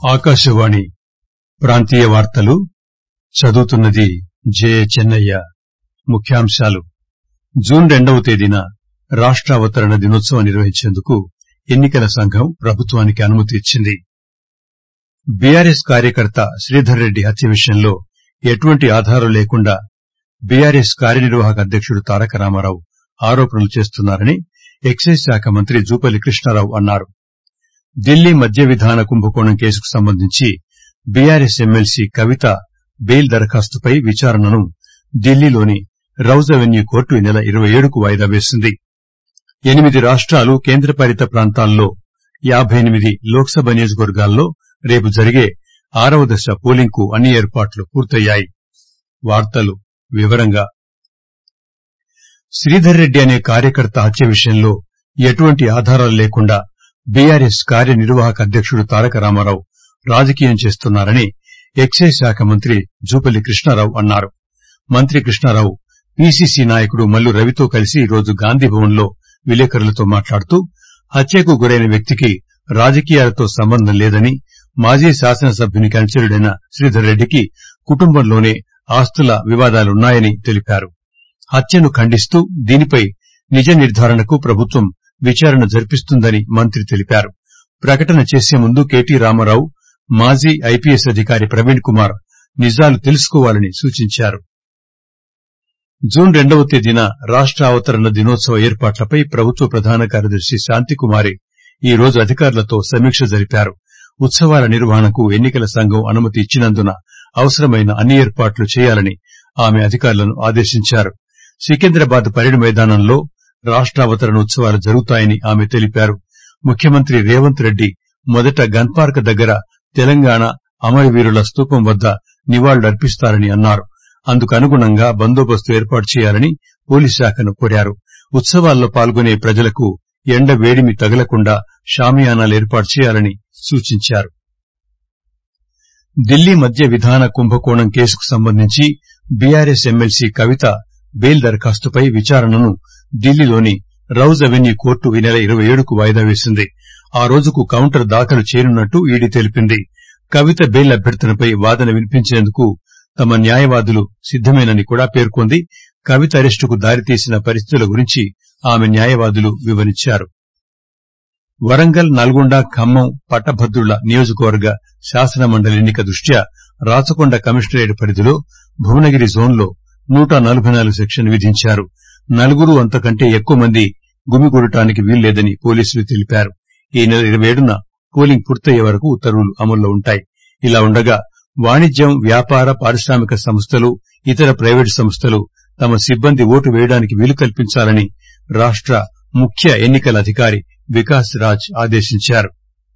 ఆకాశవాణి ప్రాంతీయ వార్తలు చదువుతున్నది జే చెన్నయ్య ముఖ్యాంశాలు జూన్ రెండవ తేదీన రాష్ట అవతరణ దినోత్సవం నిర్వహించేందుకు ఎన్ని కల సంఘం ప్రభుత్వానికి అనుమతి ఇచ్చింది బీఆర్ఎస్ కార్యకర్త శ్రీధర్ రెడ్డి హత్య విషయంలో ఎటువంటి ఆధారం లేకుండా బీఆర్ఎస్ కార్యనిర్వాహక అధ్యకుడు తారక రామారావు ఆరోపణలు చేస్తున్నారని ఎక్సైజ్ శాఖ మంత్రి జూపల్లి కృష్ణారావు అన్నారు ఢిల్లీ మద్య విధాన కుంభకోణం కేసుకు సంబంధించి బీఆర్ఎస్ ఎమ్మెల్సీ కవిత బెయిల్ దరఖాస్తుపై విచారణను ఢిల్లీలోని రౌజ్ అవెన్యూ కోర్టు ఈ నెల ఇరవై ఏడుకు వాయిదా వేసింది ఎనిమిది రాష్టాలు కేంద్రపాలిత ప్రాంతాల్లో యాబై ఎనిమిది లోక్ సభ నియోజకవర్గాల్లో రేపు జరిగే ఆరవ దశ పోలింగ్ కు అన్ని ఏర్పాట్లు పూర్తయ్యాయి శ్రీధర్ రెడ్డి అనే కార్యకర్త హత్య విషయంలో ఎటువంటి ఆధారాలు లేకుండా బీఆర్ఎస్ కార్యనిర్వాహక అధ్యకుడు తారక రామారావు రాజకీయం చేస్తున్నారని ఎక్సైజ్ శాఖ మంత్రి జూపల్లి కృష్ణారావు అన్నారు మంత్రి కృష్ణారావు పీసీసీ నాయకుడు మల్లు రవితో కలిసి ఈరోజు గాంధీభవన్ లో విలేకరులతో మాట్లాడుతూ హత్యకు గురైన వ్యక్తికి రాజకీయాలతో సంబంధం లేదని మాజీ శాసనసభ్యునికి అనుచరుడైన శ్రీధర్ రెడ్డికి కుటుంబంలోనే ఆస్తుల వివాదాలున్నాయని తెలిపారు హత్యను ఖండిస్తూ దీనిపై నిజ నిర్దారణకు ప్రభుత్వం విచారణ జరిపిస్తుందని మంత్రి తెలిపారు ప్రకటన చేసే ముందు కెటి రామారావు మాజీ ఐపీఎస్ అధికారి ప్రవీణ్ కుమార్ నిజాలు తెలుసుకోవాలని సూచించారు జూన్ రెండవ తేదీన రాష్ట అవతరణ దినోత్సవ ఏర్పాట్లపై ప్రభుత్వ ప్రధాన కార్యదర్శి శాంతికుమారి ఈ రోజు అధికారులతో సమీక్ష జరిపారు ఉత్సవాల నిర్వహణకు ఎన్ని కల సంఘం అనుమతి ఇచ్చినందున అవసరమైన అన్ని ఏర్పాట్లు చేయాలని ఆమె అధికారులను ఆదేశించారు సికింద్రాబాద్ పరేడ్ మైదానంలో రాష్ట అవతరణ ఉత్సవాలు జరుగుతాయని ఆమె తెలిపారు ముఖ్యమంత్రి రేవంత్ రెడ్డి మొదట గన్ పార్క్ దగ్గర తెలంగాణ అమరవీరుల స్తూపం వద్ద నివాళులర్పిస్తారని అన్నారు అందుకు అనుగుణంగా బందోబస్తు ఏర్పాటు చేయాలని పోలీస్ శాఖను కోరారు ఉత్సవాల్లో పాల్గొనే ప్రజలకు ఎండ వేడిమి తగలకుండా షామియానాలు ఏర్పాటు చేయాలని సూచించారు ఢిల్లీ మద్య విధాన కుంభకోణం కేసుకు సంబంధించి బీఆర్ఎస్ ఎమ్మెల్సీ కవిత బెయిల్ దరఖాస్తుపై విచారణను ఢిల్లీలోని రౌజ్ అవెన్యూ కోర్టు ఈ నెల ఇరవై ఏడుకు వాయిదా వేసింది ఆ రోజుకు కౌంటర్ దాఖలు చేయనున్నట్టు ఈడీ తెలిపింది కవిత బెయిల్ అభ్యర్థనపై వాదన వినిపించేందుకు తమ న్యాయవాదులు సిద్దమేనని కూడా పేర్కొంది కవిత అరెస్టుకు దారితీసిన పరిస్థితుల గురించి ఆమె న్యాయవాదులు వివరించారు వరంగల్ నల్గొండ ఖమ్మం పట్టభద్రుల నియోజకవర్గ శాసనమండలి ఎన్నిక దృష్ట్యా రాచకొండ కమిషనరేట్ పరిధిలో భువనగిరి జోన్లో నూట నలభై నాలుగు సెక్షన్ విధించారు నలుగురు అంతకంటే ఎక్కువ మంది గుమిగూడటానికి వీల్లేదని పోలీసులు తెలిపారు ఈ నెల ఇరవై ఏడున పోలింగ్ పూర్తయ్యే వరకు ఉత్తర్వులు అమల్లో ఉంటాయి ఇలా ఉండగా వాణిజ్యం వ్యాపార పారిశ్రామిక సంస్థలు ఇతర ప్రైవేటు సంస్థలు తమ సిబ్బంది ఓటు వేయడానికి వీలు కల్పించాలని రాష్ట ముఖ్య ఎన్నికల అధికారి వికాస్ రాజ్ ఆదేశించారు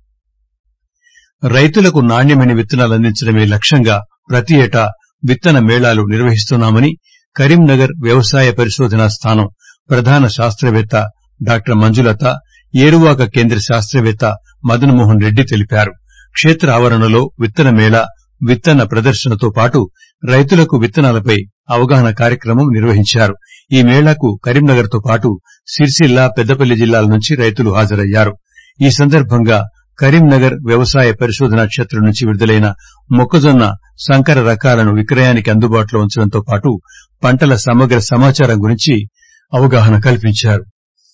రైతులకు నాణ్యమైన విత్తనాలు అందించడమే లక్ష్యంగా ప్రతి ఏటా విత్తన మేళాలు నిర్వహిస్తున్నామని కరీంనగర్ వ్యవసాయ పరిశోధనా స్థానం ప్రధాన శాస్త్రవేత్త డాక్టర్ మంజులత ఏరువాక కేంద్ర శాస్త్రవేత్త మదన్మోహన్ రెడ్డి తెలిపారు క్షేత్ర ఆవరణలో విత్తన మేళా విత్తన ప్రదర్శనతో పాటు రైతులకు విత్తనాలపై అవగాహన కార్యక్రమం నిర్వహించారు ఈ మేళాకు కరీంనగర్ తో పాటు సిరిసిల్ల పెద్దపల్లి జిల్లాల నుంచి రైతులు హాజరయ్యారు ఈ సందర్భంగా కరీంనగర్ వ్యవసాయ పరిశోధనా క్షేత్రం నుంచి విడుదలైన మొక్కజొన్న సంకర రకాలను విక్రయానికి అందుబాటులో ఉంచడంతో పాటు పంటల సమగ్ర సమాచారం గురించి అవగాహన కల్పించారు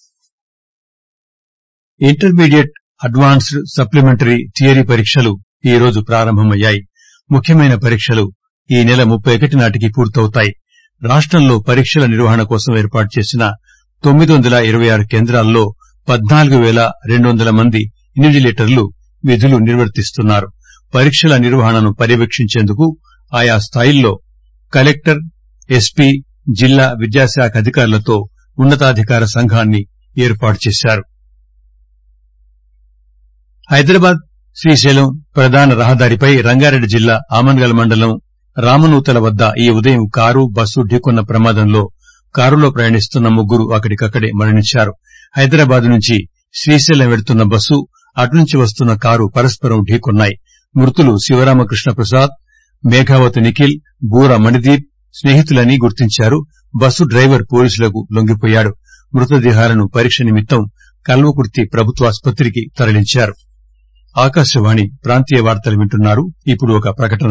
ఇంటర్మీడియట్ అడ్వాన్స్డ్ సప్లిమెంటరీ థియరీ పరీక్షలు ఈ రోజు ప్రారంభమయ్యాయి ముఖ్యమైన పరీక్షలు ఈ నెల ముప్పై ఒకటి నాటికి పూర్తవుతాయి రాష్టంలో పరీక్షల నిర్వహణ కోసం ఏర్పాటు చేసిన తొమ్మిది వందల ఇరవై ఆరు కేంద్రాల్లో పద్నాలుగు పేల రెండు వందల మంది ఇన్విజిలేటర్లు విధులు నిర్వర్తిస్తున్నారు పరీక్షల నిర్వహణను పర్యవేక్షించేందుకు ఆయా స్థాయిల్లో కలెక్టర్ ఎస్పీ జిల్లా విద్యాశాఖ అధికారులతో ఉన్నతాధికార సంఘాన్ని ఏర్పాటు చేశారు హైదరాబాద్ శ్రీశైలం ప్రధాన రహదారిపై రంగారెడ్డి జిల్లా ఆమన్గల్ మండలం రామనూతల వద్ద ఈ ఉదయం కారు బస్సు ఢీకొన్న ప్రమాదంలో కారులో ప్రయాణిస్తున్న ముగ్గురు అక్కడికక్కడే మరణించారు హైదరాబాద్ నుంచి శ్రీశైలం వెడుతున్న బస్సు అటునుంచి వస్తున్న కారు పరస్పరం ఢీకొన్నాయి మృతులు శివరామకృష్ణ ప్రసాద్ మేఘావతి నిఖిల్ బూర మణిదీప్ స్నేహితులని గుర్తించారు బస్సు డ్రైవర్ పోలీసులకు లొంగిపోయాడు మృతదేహాలను పరీక్ష నిమిత్తం కల్వకుర్తి ప్రభుత్వాసుపత్రికి తరలించారు ఆకాశవాణి ప్రాంతీయ వార్తలు వింటున్నారు ఇప్పుడు ఒక ప్రకటన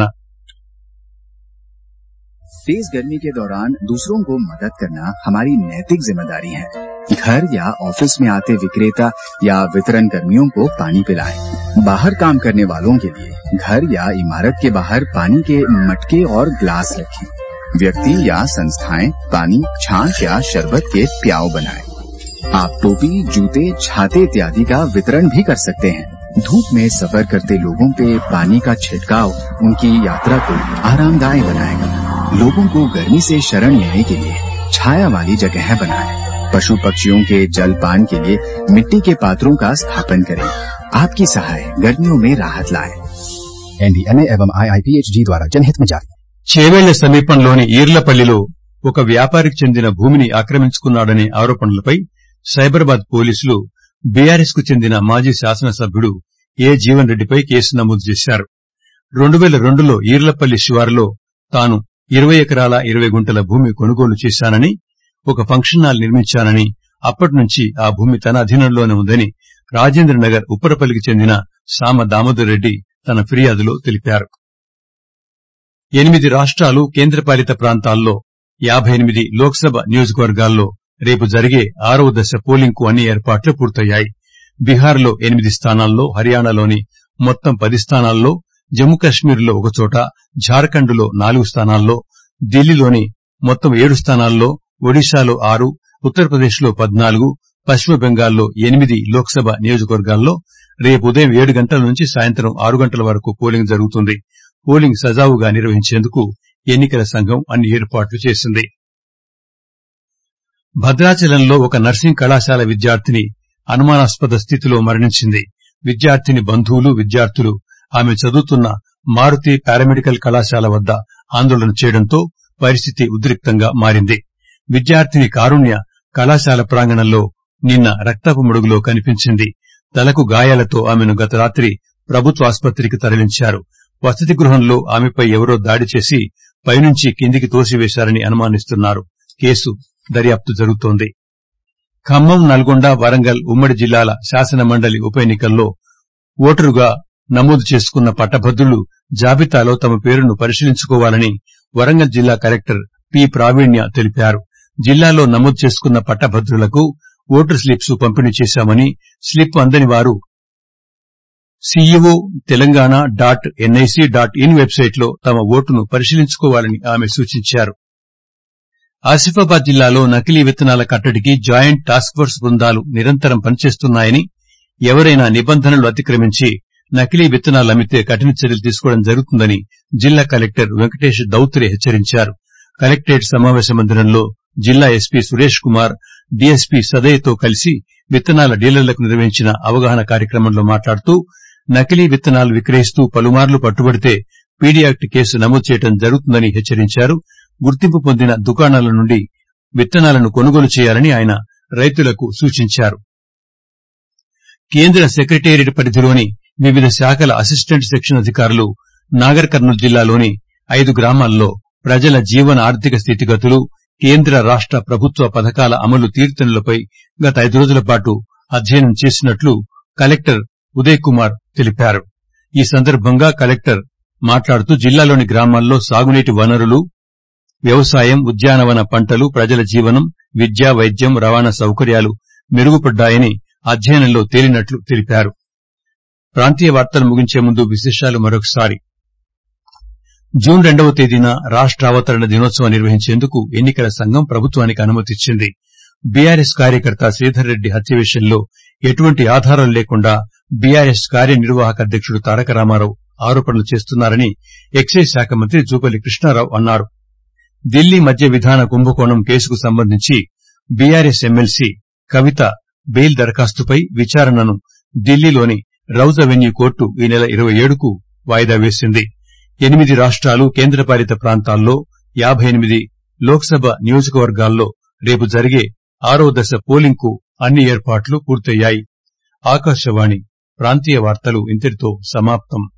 तेज गर्मी के दौरान दूसरों को मदद करना हमारी नैतिक जिम्मेदारी है घर या ऑफिस में आते विक्रेता या वितरण कर्मियों को पानी पिलाएं। बाहर काम करने वालों के लिए घर या इमारत के बाहर पानी के मटके और ग्लास रखें व्यक्ति या संस्थाएं पानी छाछ या शरबत के प्याव बनाएं। आप टोपी जूते छाते इत्यादि का वितरण भी कर सकते हैं धूप में सफर करते लोगों पे पानी का छिड़काव उनकी यात्रा को आरामदायक बनाएगा लोगों को गर्मी से शरण लेने के लिए छाया वाली जगह बनाएं। पशु पक्षियों के जल पान के लिए मिट्टी के पात्रों का स्थापन करें आपकी सहाय गर्मियों में राहत लाए एनडीएमए एवं आईआईपीएचजी द्वारा जनहित में जारी చేవెళ్ల సమీపంలోని ఈర్లపల్లిలో ఒక వ్యాపారికి చెందిన భూమిని ఆక్రమించుకున్నాడనే ఆరోపణలపై సైబరాబాద్ పోలీసులు బీఆర్ఎస్ కు చెందిన మాజీ శాసనసభ్యుడు ఏ జీవన్ రెడ్డిపై కేసు నమోదు చేశారు రెండు పేల రెండులో ఈర్లపల్లి శివారులో తాను ఇరవై ఎకరాల ఇరవై గుంటల భూమి కొనుగోలు చేశానని ఒక ఫంక్షన్ హాల్ నిర్మించానని అప్పటి నుంచి ఆ భూమి తన అధీనంలోనే ఉందని రాజేంద్రనగర్ ఉప్పరపల్లికి చెందిన సామ దామోదర్ రెడ్డి తన ఫిర్యాదులో తెలిపారు ఎనిమిది రాష్టాలు కేంద్రపాలిత ప్రాంతాల్లో యాబై ఎనిమిది లోక్సభ నియోజకవర్గాల్లో రేపు జరిగే ఆరవ దశ పోలింగ్ కు అన్ని ఏర్పాట్లు పూర్తయ్యాయి బీహార్లో ఎనిమిది స్థానాల్లో హర్యానాలోని మొత్తం పది స్థానాల్లో జమ్మూ కశ్మీర్లో ఒకచోట జార్ఖండ్ లో నాలుగు స్థానాల్లో ఢిల్లీలోని మొత్తం ఏడు స్థానాల్లో ఒడిశాలో ఆరు ఉత్తరప్రదేశ్ లో పద్నాలుగు పశ్చిమ బెంగాల్లో ఎనిమిది లోక్సభ నియోజకవర్గాల్లో రేపు ఉదయం ఏడు గంటల నుంచి సాయంత్రం ఆరు గంటల వరకు పోలింగ్ జరుగుతుంది పోలింగ్ సజావుగా నిర్వహించేందుకు ఎన్నికల సంఘం అన్ని ఏర్పాట్లు చేసింది భద్రాచలంలో ఒక నర్సింగ్ కళాశాల విద్యార్థిని అనుమానాస్పద స్థితిలో మరణించింది విద్యార్థిని బంధువులు విద్యార్థులు ఆమె చదువుతున్న మారుతి పారామెడికల్ కళాశాల వద్ద ఆందోళన చేయడంతో పరిస్థితి ఉద్రిక్తంగా మారింది విద్యార్థిని కారుణ్య కళాశాల ప్రాంగణంలో నిన్న రక్తపు మడుగులో కనిపించింది తలకు గాయాలతో ఆమెను గత రాత్రి ప్రభుత్వ ఆసుపత్రికి తరలించారు వసతి గృహంలో ఆమెపై ఎవరో దాడి చేసి పైనుంచి కిందికి తోసివేశారని అనుమానిస్తున్నారు కేసు దర్యాప్తు జరుగుతోంది ఖమ్మం నల్గొండ వరంగల్ ఉమ్మడి జిల్లాల శాసన మండలి ఉప ఎన్నికల్లో ఓటరుగా నమోదు చేసుకున్న పట్టభద్రులు జాబితాలో తమ పేరును పరిశీలించుకోవాలని వరంగల్ జిల్లా కలెక్టర్ పి ప్రావీణ్య తెలిపారు జిల్లాలో నమోదు చేసుకున్న పట్టభద్రులకు ఓటర్ స్లిప్స్ పంపిణీ చేశామని స్లిప్ అందని వారు CEO Telangana dot NIC dot in website లో తమ ఓటును పరిశీలించుకోవాలని ఆమె సూచించారు ఆసిఫాబాద్ జిల్లాలో నకిలీ విత్తనాల కట్టడికి జాయింట్ టాస్క్ ఫోర్స్ బృందాలు నిరంతరం పనిచేస్తున్నాయని ఎవరైనా నిబంధనలు అతిక్రమించి నకిలీ విత్తనాలు అమ్మితే కఠిన చర్యలు తీసుకోవడం జరుగుతుందని జిల్లా కలెక్టర్ వెంకటేష్ దౌత్రే హెచ్చరించారు కలెక్టరేట్ సమావేశ మందిరంలో జిల్లా ఎస్పీ సురేష్ కుమార్ డీఎస్పీ సదయ్యతో కలిసి విత్తనాల డీలర్లకు నిర్వహించిన అవగాహన కార్యక్రమంలో మాట్లాడుతూ నకిలీ విత్తనాలు విక్రయిస్తూ పలుమార్లు పట్టుబడితే పీడీ యాక్ట్ కేసు నమోదు చేయడం జరుగుతుందని హెచ్చరించారు గుర్తింపు పొందిన దుకాణాల నుండి విత్తనాలను కొనుగోలు చేయాలని ఆయన రైతులకు సూచించారు కేంద్ర సెక్రటేరియట్ పరిధిలోని వివిధ శాఖల అసిస్టెంట్ సెక్షన్ అధికారులు నాగర్ కర్నూలు జిల్లాలోని ఐదు గ్రామాల్లో ప్రజల జీవన ఆర్థిక స్థితిగతులు కేంద్ర రాష్ట ప్రభుత్వ పథకాల అమలు తీరుతెన్నులపై గత ఐదు రోజుల పాటు అధ్యయనం చేసినట్లు కలెక్టర్ ఉదయ్ కుమార్ తెలిపారు ఈ సందర్భంగా కలెక్టర్ మాట్లాడుతూ జిల్లాలోని గ్రామాల్లో సాగునీటి వనరులు వ్యవసాయం ఉద్యానవన పంటలు ప్రజల జీవనం విద్య వైద్యం రవాణా సౌకర్యాలు మెరుగుపడ్డాయని అధ్యయనంలో తేలినట్లు తెలిపారు ప్రాంతీయ వార్తలు ముగించే ముందు విశేషాలు మరొకసారి జూన్ రెండవ తేదీన రాష్ట అవతరణ దినోత్సవం నిర్వహించేందుకు ఎన్నికల సంఘం ప్రభుత్వానికి అనుమతిచ్చింది బీఆర్ఎస్ కార్యకర్త శ్రీధర్ రెడ్డి హత్య విషయంలో ఎటువంటి ఆధారాలు లేకుండా బీఆర్ఎస్ కార్యనిర్వాహక అధ్యకుడు తారక రామారావు ఆరోపణలు చేస్తున్నారని ఎక్సైజ్ శాఖ మంత్రి జూపల్లి కృష్ణారావు అన్నారు ఢిల్లీ మద్య విధాన కుంభకోణం కేసుకు సంబంధించి బీఆర్ఎస్ ఎమ్మెల్సీ కవిత బెయిల్ దరఖాస్తుపై విచారణను ఢిల్లీలోని రౌజ్ అవెన్యూ కోర్టు ఈ నెల ఇరవై ఏడుకు వాయిదా వేసింది ఎనిమిది రాష్టాలు కేంద్రపాలిత ప్రాంతాల్లో యాబై ఎనిమిది లోక్సభ నియోజకవర్గాల్లో రేపు జరిగే ఆరో దశ పోలింగ్ కు అన్ని ఏర్పాట్లు పూర్తయ్యాయి ఆకాశవాణి ప్రాంతీయ వార్తలు ఇంతటితో సమాప్తం